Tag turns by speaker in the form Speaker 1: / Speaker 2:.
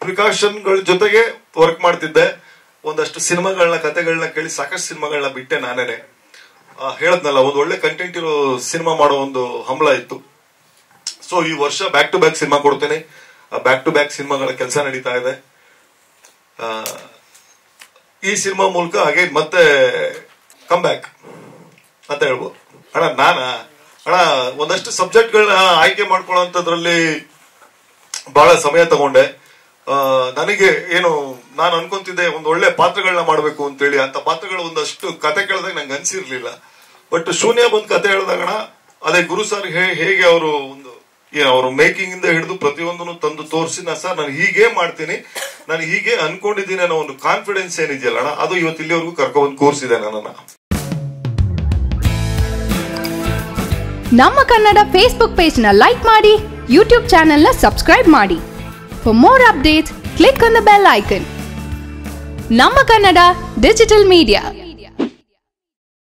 Speaker 1: ಪ್ರಿಕಾಷನ್ಗಳ ಜೊತೆಗೆ ವರ್ಕ್ ಮಾಡ್ತಿದ್ದೆ ಒಂದಷ್ಟು ಸಿನಿಮಾಗಳನ್ನ ಕತೆಗಳನ್ನ ಕೇಳಿ ಸಾಕಷ್ಟು ಸಿನಿಮಾಗಳನ್ನ ಬಿಟ್ಟೆ ನಾನೇನೆ ಆ, ಹೇಳದ್ನಲ್ಲ ಒಂದು ಒಳ್ಳೆ ಕಂಟೆಂಟ್ ಇರೋ ಸಿನಿಮಾ ಮಾಡೋ ಒಂದು ಹಂಬಲ ಇತ್ತು ಸೊ ಈ ವರ್ಷ ಬ್ಯಾಕ್ ಟು ಬ್ಯಾಕ್ ಸಿನಿಮಾ ಕೊಡ್ತೇನೆ ಬ್ಯಾಕ್ ಟು ಬ್ಯಾಕ್ ಸಿನಿಮಾಗಳ ಕೆಲಸ ನಡೀತಾ ಇದೆ ಆ, ಈ ಸಿನಿಮಾ ಮೂಲಕ ಹಾಗೆ ಮತ್ತೆ ಕಮ್ ಬ್ಯಾಕ್ ಅಂತ ಹೇಳ್ಬೋದು ಅಣ್ಣ ನಾನ ಅಣ್ಣ ಒಂದಷ್ಟು ಸಬ್ಜೆಕ್ಟ್ಗಳನ್ನ ಆಯ್ಕೆ ಮಾಡ್ಕೊಳ್ಳೋಂಥದ್ರಲ್ಲಿ ಬಹಳ ಸಮಯ ತಗೊಂಡೆ ಆ, ನನಗೆ ಏನು ನಾನು ಅನ್ಕೊಂತಿದ್ದೆ ಒಂದು ಒಳ್ಳೆ ಪಾತ್ರಗಳನ್ನ ಮಾಡಬೇಕು ಅಂತೇಳಿ ಅಂತ ಪಾತ್ರಗಳು ಒಂದಷ್ಟು ಕತೆ ಕೇಳಿದಾಗ ನಂಗೆ ಅನ್ಸಿರ್ಲಿಲ್ಲ ಬಟ್ ಶೂನ್ಯ ಬಂದ್ ಕತೆ ಹೇಳಿದಾಗಣ ಅದೇ ಗುರು ಸರ್ ಹೇಗೆ ಅವರು ಒಂದು ಅವರು ಮೇಕಿಂಗ್ ಇಂದ ಹಿಡಿದು ಪ್ರತಿಯೊಂದನ್ನು ತಂದು ತೋರಿಸಿ ನಾ ಸರ್ ನಾನು ಹೀಗೆ ಮಾಡ್ತೀನಿ ನಾನು ಹೀಗೆ ಅನ್ಕೊಂಡಿದ್ದೀನಿ ಅನ್ನೋ ಒಂದು ಕಾನ್ಫಿಡೆನ್ಸ್ ಏನಿದೆಯಲ್ಲ ಅಣ್ಣ ಅದು ಇವತ್ತು ಇಲ್ಲಿವರೆಗೂ ಕರ್ಕೊಂಡ್ಬಂದು ಕೂರಿಸಿದೆ ನನ್ನನ್ನ
Speaker 2: ನಮ್ಮ ಕನ್ನಡ ಫೇಸ್ಬುಕ್ ಪೇಜ್ನ ಲೈಕ್ ಮಾಡಿ ಯೂಟ್ಯೂಬ್ ಚಾನೆಲ್ನ ಸಬ್ಸ್ಕ್ರೈಬ್ ಮಾಡಿ for more updates click on the bell icon ನಮ್ಮ ಕನ್ನಡ ಡಿಜಿಟಲ್ ಮೀಡಿಯಾ